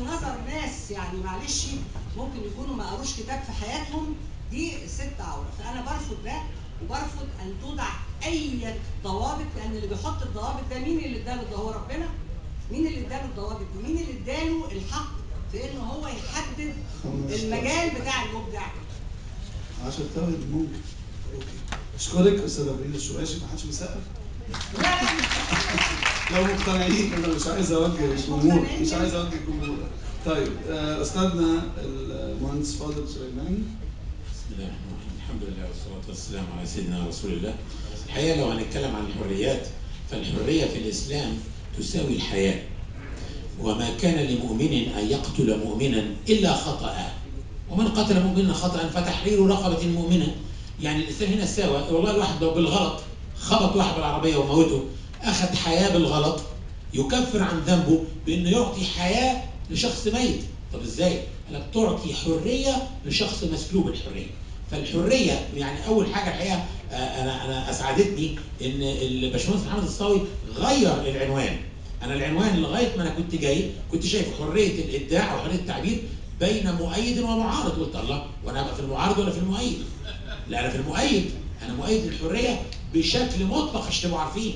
نظر ناس يعني معلش ممكن يكونوا ما قروش كتاب في حياتهم دي ست عوره فانا برفض ده وبرفض ان توضع اي ضوابط لان اللي بيحط الضوابط ده مين اللي اداله ده هو ربنا مين اللي اداله الضوابط دي مين اللي اداله الحق في ان هو يحدد المجال بتاع المبدع 10 ثواني ممكن اوكي اشكرك استاذ ابراهيم الشواشي ما حدش بيسقف لا لا لو مقتنعين انا مش عايز اوجه الجمهور مش عايز اوجه الجمهور طيب آه، استاذنا المهندس فاضل سليمان بسم الله الرحمن الرحيم الحمد لله والصلاة والسلام على سيدنا رسول الله الحقيقة لو هنتكلم عن الحريات فالحرية في الإسلام تساوي الحياة وما كان لمؤمن أن يقتل مؤمنا إلا خطأ ومن قتل مؤمنا خطأ فتحرير رقبة مؤمنة يعني الإسلام هنا ساوى والله الواحد لو بالغلط خبط واحد بالعربية وموته أخذ حياة بالغلط يكفر عن ذنبه بأنه يعطي حياة لشخص ميت طب إزاي؟ قال لك تعطي حرية لشخص مسلوب الحرية فالحريه يعني اول حاجه الحقيقه آه، انا انا اسعدتني ان الباشمهندس محمد الصاوي غير العنوان انا العنوان لغايه ما انا كنت جاي كنت شايف حريه الابداع وحريه التعبير بين مؤيد ومعارض قلت الله وانا ابقى في المعارض ولا في المؤيد لا انا في المؤيد انا مؤيد للحريه بشكل مطلق عشان تبقوا عارفين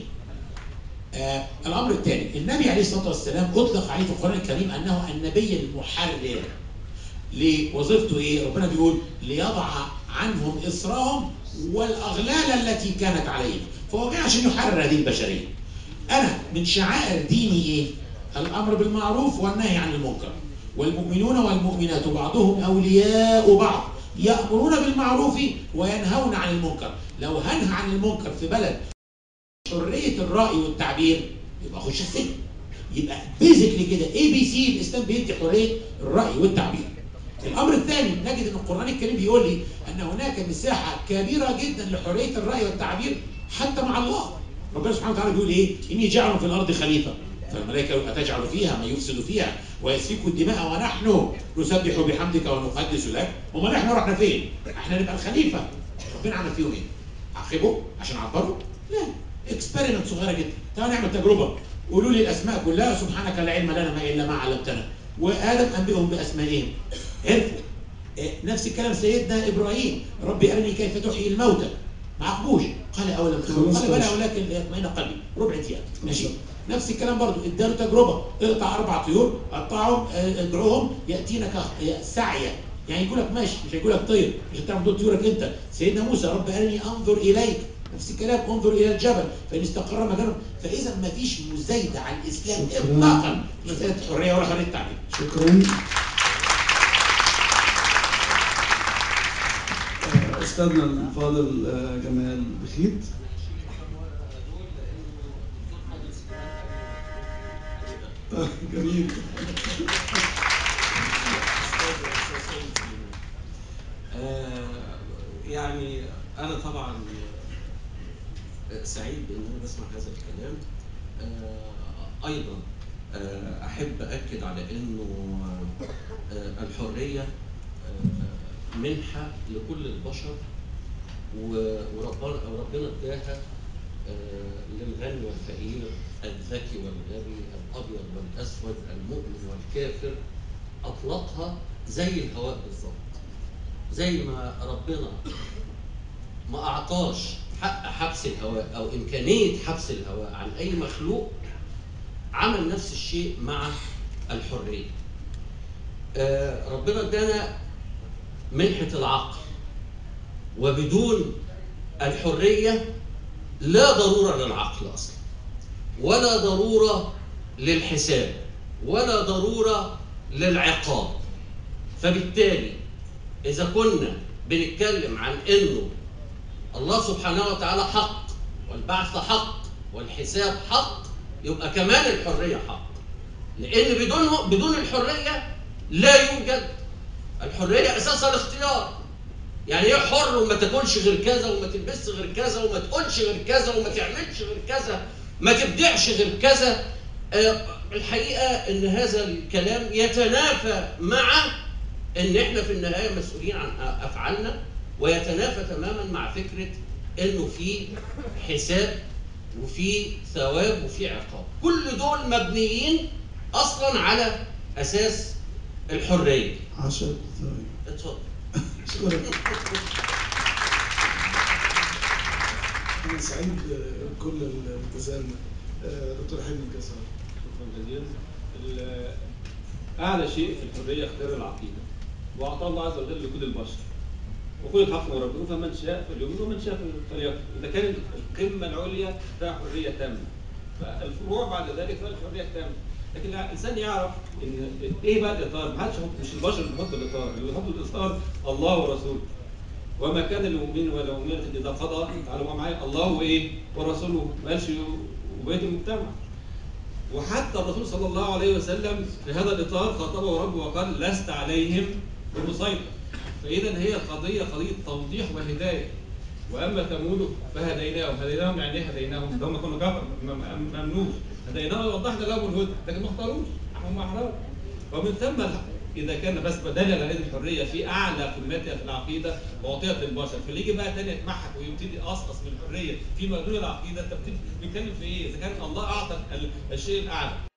آه الامر الثاني النبي عليه الصلاه والسلام اطلق عليه في القران الكريم انه النبي المحرر لوظيفته ايه؟ ربنا بيقول ليضع عنهم اصرهم والاغلال التي كانت عليهم، فهو جاي عشان يحرر هذه البشريه. انا من شعائر ديني ايه؟ الامر بالمعروف والنهي عن المنكر. والمؤمنون والمؤمنات بعضهم اولياء بعض يامرون بالمعروف وينهون عن المنكر. لو هنهى عن المنكر في بلد حريه الراي والتعبير يبقى اخش السجن. يبقى بيزكلي كده اي بي سي الاسلام بيدي حريه الراي والتعبير. الامر الثاني نجد ان القران الكريم بيقول لي ان هناك مساحه كبيره جدا لحريه الراي والتعبير حتى مع الله ربنا سبحانه وتعالى بيقول ايه اني جاعل في الارض خليفه فالملائكه اتجعل فيها من يفسد فيها ويسفك الدماء ونحن نسبح بحمدك ونقدس لك وما نحن رحنا فين احنا نبقى الخليفه ربنا عمل فيهم ايه عاقبه عشان عبره لا اكسبيرمنت صغيره جدا تعالوا نعمل تجربه قولوا لي الاسماء كلها سبحانك لا علم لنا ما الا ما علمتنا وادم انبئهم باسمائهم عرفوا إيه، نفس الكلام سيدنا ابراهيم ربي ارني كيف تحيي الموتى ما عقبوش قال اولم تؤمن قال بلى ولكن ليطمئن قلبي ربع دقيقه ماشي نفس الكلام برضو اداله تجربه اقطع اربع طيور قطعهم آه، ادعوهم ياتينك آه، سعيا يعني يقول لك ماشي مش هيقول لك طير مش هتعمل دول طيورك انت سيدنا موسى رب ارني انظر اليك نفس الكلام انظر الى الجبل فان استقر مكانه فاذا ما فيش مزايده على الاسلام شكراً. اطلاقا في مساله الحريه ولا حريه التعبير شكرا آه، استاذنا الفاضل آه، جمال بخيت آه، جميل آه، يعني انا طبعا سعيد بان انا بسمع هذا الكلام آه، ايضا آه، احب اكد على انه آه، الحريه آه، منحه لكل البشر و- وربنا وربنا اداها آه، للغني والفقير الذكي والغبي الابيض والاسود المؤمن والكافر اطلقها زي الهواء بالظبط زي ما ربنا ما اعطاش حق حبس الهواء او امكانيه حبس الهواء عن اي مخلوق عمل نفس الشيء مع الحريه آه، ربنا ادانا منحه العقل وبدون الحريه لا ضروره للعقل اصلا ولا ضروره للحساب ولا ضروره للعقاب فبالتالي إذا كنا بنتكلم عن إنه الله سبحانه وتعالى حق والبعث حق والحساب حق يبقى كمان الحرية حق لأن بدون بدون الحرية لا يوجد الحرية أساسها الاختيار يعني ايه حر وما تاكلش غير كذا وما تلبسش غير كذا وما تقولش غير كذا وما تعملش غير كذا ما تبدعش غير كذا آه، الحقيقة إن هذا الكلام يتنافى مع ان احنا في النهايه مسؤولين عن افعالنا ويتنافى تماما مع فكره انه في حساب وفي ثواب وفي عقاب كل دول مبنيين اصلا على اساس الحريه 10 ثواني اتفضل اشكرك انا سعيد بكل التساؤل ده آه، دكتور حلمي كسر شكرا جزيلا. ال- اعلى شيء في الحريه اختيار العقيده واعطاه الله عز وجل لكل البشر وكل الحق من ربنا فمن شاء فليؤمن ومن شاء فليكفر اذا كان القمه العليا فيها حريه تامه فالفروع بعد ذلك فيها الحريه التامه لكن الانسان يعرف ان ايه بقى الاطار ما حدش يحط- مش البشر اللي بيحطوا الاطار اللي بيحطوا الاطار الله ورسوله وما كان لمؤمن ولا مؤمنة إذا قضى تعالوا معايا الله وإيه ورسوله ما قالش وبيت المجتمع وحتى الرسول صلى الله عليه وسلم في هذا الإطار خاطبه ربه وقال لست عليهم بمسيطر فإذا هي قضية قضية توضيح وهداية وأما ثمود فهديناهم هديناهم يعني إيه هديناهم؟ هم كانوا كفر م- م- ممنوش هديناهم ووضحنا لهم الهدى لكن ما اختاروش هم أحرار ومن ثم اذا كان بس بدل على يد الحريه في اعلى قمتها في العقيده اعطيت للبشر فاللي يجي بقى تاني يتمحك ويبتدي يقصقص من الحريه فيما دون العقيده انت بتتكلم في ايه؟ اذا كان الله اعطى ال- الشيء الاعلى